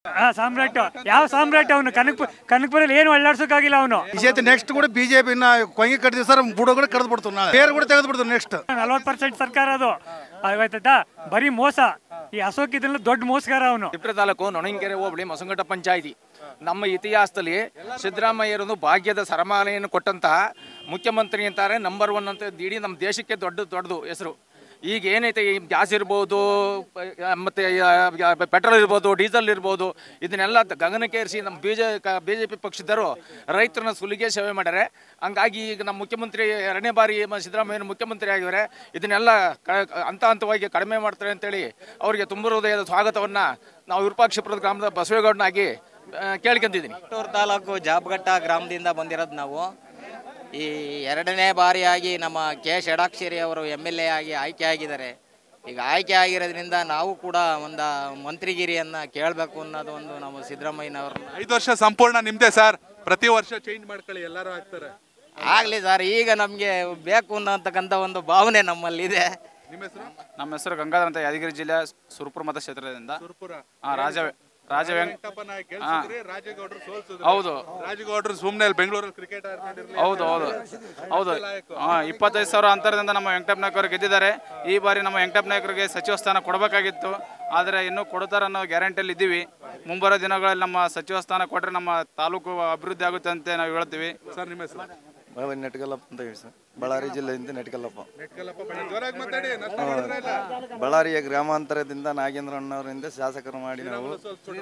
ಆ ಸಾಮ್ರಾಟ್ ಯಾವ ಸಾಮ್ರಾಟ್ ಅವನು ಕನಕಪುರ ಕನಕಪುರಲ್ಲಿ ಏನು ಒಳ್ಳಾಡ್ಸೋಕ್ಕಾಗಿಲ್ಲ ಅವನು ಈ ಸತಿ ನೆಕ್ಸ್ಟ್ ಕೂಡ ಬಿಜೆಪಿನ ಕೊಯ್ಗೆ ಕಟ್ಟಿದ್ವಿ ಸರ್ ಬುಡ ಕೂಡ ಕಡ್ದು ಬಿಡ್ತು ನಾಳೆ ಬೇರೆ ಕೂಡ ತೆಗೆದು ಬಿಡ್ತು ನೆಕ್ಸ್ಟ್ ನಲ್ವತ್ತು ಪರ್ಸೆಂಟ್ ಸರ್ಕಾರ ಅದು ಆಯ್ತಾಯ್ತಾ ಬರೀ ಮೋಸ ಈ ಅಶೋಕ್ ಇದೆಲ್ಲ ದೊಡ್ಡ ಮೋಸಗಾರ ಅವನು ತಿಪ್ಟೂರು ತಾಲೂಕು ನೊಣಂಗೆರೆ ಹೋಬಳಿ ಮಸಂಗಟ ಪಂಚಾಯಿತಿ ನಮ್ಮ ಇತಿಹಾಸದಲ್ಲಿ ಸಿದ್ದರಾಮಯ್ಯರೊಂದು ಭಾಗ್ಯದ ಸರಮಾಲೆಯನ್ನು ಕೊಟ್ಟಂತಹ ಮುಖ್ಯಮಂತ್ರಿ ಅಂತಾರೆ ನಂಬರ್ ಒನ್ ಅಂತ ಇಡೀ ನಮ್ಮ ದೇಶಕ್ಕೆ ದೊಡ್ಡ ದೊಡ್ಡದು ಹೆಸರು ಈಗ ಏನೈತೆ ಈ ಗ್ಯಾಸ್ ಇರ್ಬೋದು ಪ- ಮತ್ತೆ ಪೆಟ್ರೋಲ್ ಇರ್ಬೋದು ಡೀಸೆಲ್ ಇರ್ಬೋದು ಇದನ್ನೆಲ್ಲ ತ- ಗಗನಕ್ಕೇರಿಸಿ ನಮ್ಮ B J B J P ಪಕ್ಷದವರು ರೈತರನ್ನ ಸುಲಿಗೆ ಸೇವೆ ಮಾಡ್ಯಾರೆ ಹಂಗಾಗಿ ಈಗ ನಮ್ಮ ಮುಖ್ಯಮಂತ್ರಿ ಎರಡನೇ ಬಾರಿ ಮ- ಸಿದ್ದರಾಮಯ್ಯನ ಮುಖ್ಯಮಂತ್ರಿ ಆಗಿದ್ದಾರೆ ಇದನ್ನೆಲ್ಲ ಕ- ಹಂತ ಹಂತವಾಗಿ ಕಡಿಮೆ ಮಾಡ್ತಾರೆ ಅಂತೇಳಿ ಅವರಿಗೆ ತುಂಬ ಹೃದಯದ ಸ್ವಾಗತವನ್ನು ನಾವು ವಿರೂಪಾಕ್ಷಪುರದ ಗ್ರಾಮದ ಬಸವೇಗೌಡನಾಗಿ ಆ, ಕೇಳ್ಕೊಂತಿದ್ದೀನಿ ಚಿತ್ತೂರು ತಾಲೂಕು ಜಾಬಘಟ್ಟ ಗ್ರಾಮದಿಂದ ಬಂದಿರೋದು ನಾವು ಈ ಎರಡನೇ ಬಾರಿಯಾಗಿ ನಮ್ಮ ಕೆ ಷಡಾಕ್ಷರಿ ಅವರು ಎಮ್ ಎಲ್ ಎ ಆಗಿ ಆಯ್ಕೆ ಆಗಿದ್ದಾರೆ ಈಗ ಆಯ್ಕೆ ಆಗಿರೋದ್ರಿಂದ ನಾವು ಕೂಡ ಒಂದು ಮಂತ್ರಿಗಿರಿಯನ್ನು ಕೇಳಬೇಕು ಅನ್ನೋದು ಒಂದು ನಮ್ಮ ಸಿದ್ದರಾಮಯ್ಯನವ್ರನ್ನ ಐದು ವರ್ಷ ಸಂಪೂರ್ಣ ನಿಮ್ದೇ ಸರ್ ಪ್ರತಿ ವರ್ಷ ಚೇಂಜ್ ಮಾಡ್ಕೊಳ್ಳಿ ಎಲ್ಲರೂ ಆಗ್ತಾರೆ ಆಗಲಿ ಸರ್ ಈಗ ನಮಗೆ ಬೇಕು ಅನ್ನತಕ್ಕಂಥ ಒಂದು ಭಾವನೆ ನಮ್ಮಲ್ಲಿದೆ ನಿಮ್ಮ ಹೆಸರು ನಮ್ಮ ಹೆಸರು ಗಂಗಾಧರ್ ಅಂತ ಯಾದಗಿರಿ ಜಿಲ್ಲೆ ಸುರಪುರ ಮತಕ್ಷೇತ್ರದಿಂದ ಸುರ್ಪುರ ಹಾ, ರಾಜ ರಾಜ ವೆಂಕ್ ವೆಂಕಟಪ್ಪನ ಗೆಲ್ಸಿದ್ರಿ ರಾಜೇಗೌಡರು ಸೋಲ್ಸಿದ್ರು ಹೌದು ರಾಜೇಗೌಡರು ಸುಮ್ಮನೆ ಬೆಂಗಳೂರಲ್ಲಿ ಕ್ರಿಕೆಟ್ ಆಡ್ಕೊಂಡಿರ್ಲಿ ಹೌದು ಹೌದು ಹೌದು ಹಾ ಇಪ್ಪತ್ತೈದು ಸಾವಿರ ಅಂತರದಿಂದ ನಮ್ಮ ವೆಂಕಟಪ್ಪ ನಾಯ್ಕ ಅವರು ಗೆದ್ದಿದ್ದಾರೆ ಈ ಬಾರಿ ನಮ್ಮ ವೆಂಕಟಪ್ಪ ನಾಯ್ಕರಿಗೆ ಸಚಿವ ಸ್ಥಾನ ಕೊಡಬೇಕಾಗಿತ್ತು ಆದರೆ ಇನ್ನೂ ಕೊಡ್ತಾರೆ ಅನ್ನೋ ಗ್ಯಾರಂಟಿಯಲ್ಲಿ ಇದ್ದೀವಿ ಮುಂಬರೋ ದಿನಗಳಲ್ಲಿ ನಮ್ಮ ಸಚಿವ ಸ್ಥಾನ ಕೊಟ್ಟರೆ ನಮ್ಮ ತಾಲೂಕು ಅಭಿವೃದ್ಧಿ ಆಗುತ್ತೆ ಅಂತ ನಾವು ಹೇಳ್ತೀವಿ ಸರ್ ನಿಮ್ಮ ಹೆಸರು ನೆಟ್ಕಲ್ಲಪ್ಪ ಅಂತ ಹೇಳಿ ಸರ್ ಬಳ್ಳಾರಿ ಜಿಲ್ಲೆಯಿಂದ ನೆಟ್ಕಲ್ಲಪ್ಪ ನೆಟ್ಕಲ್ಲಪ್ಪ ಬನ್ನಿ. ಜೋರಾಗಿ ಮಾತಾಡಿ ನಷ್ಟ ಮಾಡಿದ್ರೆ ಇಲ್ಲ. ಬಳ್ಳಾರಿಯ ಗ್ರಾಮಾಂತರದಿಂದ ನಾಗೇಂದ್ರ ಅಣ್ಣವರಿಂದ ಶಾಸಕರು ಮಾಡಿ ನಾವು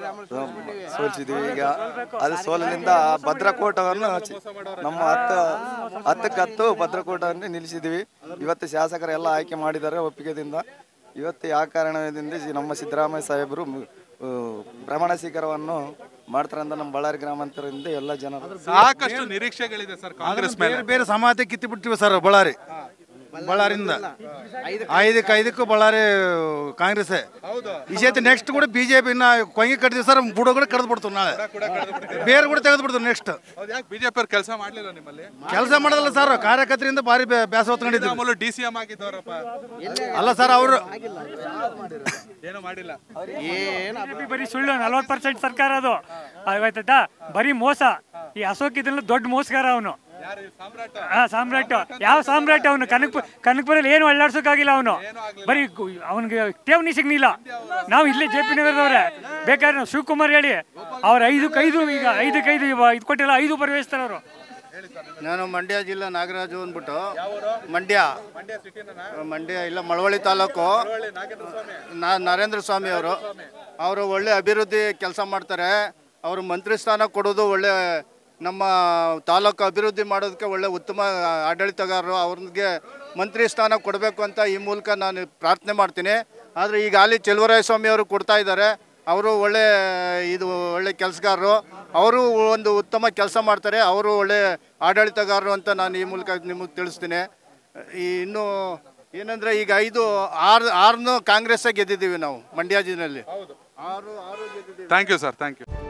ಸೋಲಿಸಿದ್ವಿ ಈಗ ಅದು ಸೋಲಿನಿಂದ ಆ ಭದ್ರಕೋಟವನ್ನು ಚಿ- ನಮ್ಮ ಹತ್ತು ಹತ್ತಕ್ಕೆ ಹತ್ತು ಭದ್ರಕೋಟವನ್ನು ನಿಲ್ಲಿಸಿದ್ವಿ ಇವತ್ತು ಶಾಸಕರೆಲ್ಲ ಆಯ್ಕೆ ಮಾಡಿದ್ದಾರೆ ಒಪ್ಪಿಗೆದಿಂದ ಇವತ್ತು ಯಾವ ಕಾರಣದಿಂದ ಈ ನಮ್ಮ ಸಿದ್ದರಾಮಯ್ಯ ಸಾಹೇಬರು ಆ, ಪ್ರಮಾಣ ಸ್ವೀಕಾರವನ್ನು ಮಾಡ್ತಾರೆ ಅಂತ ನಮ್ಮ ಬಳ್ಳಾರಿ ಗ್ರಾಮಾಂತರದಿಂದ ಎಲ್ಲ ಜನರು ಸಾಕಷ್ಟು ನಿರೀಕ್ಷೆಗಳಿದೆ ಸರ್ ಕಾಂಗ್ರೆಸ್ ಮೇಲೆ ಬೇರೆ ಬೇರೆ ಸಮಾಜ ಕಿತ್ತು ಬಿಟ್ಟಿವಿ ಸರ್ ಬಳ್ಳಾರಿ ಬಳ್ಳಾರಿಂದ ಐದಕ್ಕೆ ಐದಕ್ಕೂ ಬಳ್ಳಾರಿ ಕಾಂಗ್ರೆಸ್ ಈ ಸತಿ ನೆಕ್ಸ್ಟ್ ಕೂಡ ಬಿಜೆಪಿನ ಕೊಯ್ಗೆ ಕಟ್ಟಿದ್ವಿ ಸರ್ ಬುಡ ಕೂಡ ಕಡ್ದು ಬಿಡ್ತು ನಾಳೆ ಬೇರೆ ಕೂಡ ತೆಗೆದು ಬಿಡ್ತು ನೆಕ್ಸ್ಟ್ ಹೌದು ಯಾಕೆ ಬಿಜೆಪಿ ಅವ್ರು ಕೆಲಸ ಮಾಡ್ಲಿಲ್ಲ ನಿಮ್ಮಲ್ಲಿ ಕೆಲಸ ಮಾಡೋದಲ್ಲ ಸರ್ ಕಾರ್ಯಕರ್ತರಿಂದ ಭಾರಿ ಬ್ಯಾಸ ಹೊತ್ಕೊಂಡಿದ್ವಿ ಮಾಮೂಲು ಡಿ ಸಿ ಎಂ ಆಗಿದ್ದವರಪ್ಪ ಅಲ್ಲ ಸರ್ ಅವರು ಏನು ಮಾಡಿಲ್ಲ BJP ಬರೀ ಸುಳ್ಳು ನಲ್ವತ್ತು ಪರ್ಸೆಂಟ್ ಸರ್ಕಾರ ಅದು ಆಯ್ತಾಯ್ತಾ ಬರೀ ಮೋಸ ಈ ಅಶೋಕ್ ಇದೆಲ್ಲ ದೊಡ್ಡ ಮೋಸಗಾರ ಅವನು ಯಾರು ಈ ಸಾಮ್ರಾಟ ಆ ಸಾಮ್ರಾಟ್ ಯಾವ ಸಾಮ್ರಾಟ್ ಅವನು ಕನಕಪುರ ಕನಕಪುರಲ್ಲಿ ಏನು ಒಳ್ಳಾಡ್ಸೋಕ್ಕಾಗಿಲ್ಲ ಅವನು ಬರೀ ಅವನಿಗೆ ಠೇವಣಿ ಸಿಗ್ನಿಲ್ಲ ನಾವು ಇಲ್ಲೇ ಜೆ ಪಿ ನಗರದವ್ರೆ ಬೇಕಾದ್ರೆ ನಾವು ಶಿವಕುಮಾರ್ ಹೇಳಿ ಅವ್ರು ಐದಕ್ಕೆ ಐದು ಈಗ ಐದಕ್ಕೆ ಐದು ಇವ- ಇದು ಕೊಟ್ಟಿಲ್ಲ ಐದು ಪರಿವಹಿಸ್ತಾರೆ ಅವರು ನಾನು ಮಂಡ್ಯ ಜಿಲ್ಲೆ ನಾಗರಾಜು ಅಂದ್ಬಿಟ್ಟು ಮಂಡ್ಯ ಮಂಡ್ಯ ಇಲ್ಲ ಮಳವಳ್ಳಿ ತಾಲೂಕು ನಾ- ನರೇಂದ್ರ ಸ್ವಾಮಿ ಅವರು ಅವರು ಒಳ್ಳೆ ಅಭಿವೃದ್ಧಿ ಕೆಲಸ ಮಾಡ್ತಾರೆ ಅವರು ಮಂತ್ರಿ ಸ್ಥಾನ ಕೊಡೋದು ಒಳ್ಳೆ ನಮ್ಮ ತಾಲೂಕು ಅಭಿವೃದ್ಧಿ ಮಾಡೋದಕ್ಕೆ ಒಳ್ಳೆ ಉತ್ತಮ ಆಡಳಿತಗಾರರು ಅವ್ರಿಗೆ ಮಂತ್ರಿ ಸ್ಥಾನ ಕೊಡಬೇಕು ಅಂತ ಈ ಮೂಲಕ ನಾನು ಪ್ರಾರ್ಥನೆ ಮಾಡ್ತೀನಿ ಆದರೆ ಈಗ ಅಲ್ಲಿ ಚೆಲುವರಾಯ ಸ್ವಾಮಿ ಅವರು ಕೊಡ್ತಾ ಇದ್ದಾರೆ ಅವರು ಒಳ್ಳೆ ಇದು ಒಳ್ಳೆ ಕೆಲಸಗಾರರು ಅವರು ಒಂದು ಉತ್ತಮ ಕೆಲಸ ಮಾಡ್ತಾರೆ ಅವರು ಒಳ್ಳೆ ಆಡಳಿತಗಾರರು ಅಂತ ನಾನು ಈ ಮೂಲಕ ನಿಮಗೆ ತಿಳಿಸ್ತೀನಿ ಈ ಇನ್ನು ಏನಂದ್ರೆ ಈಗ ಐದು ಆರು ಆರನ್ನು ಕಾಂಗ್ರೆಸ್ಸೇ ಗೆದ್ದಿದ್ದೀವಿ ನಾವು ಮಂಡ್ಯ ಜಿಲ್ಲೆಯಲ್ಲಿ ಆರು ಆರು ಗೆದ್ದಿದ್ದೀವಿ thank you sir thank you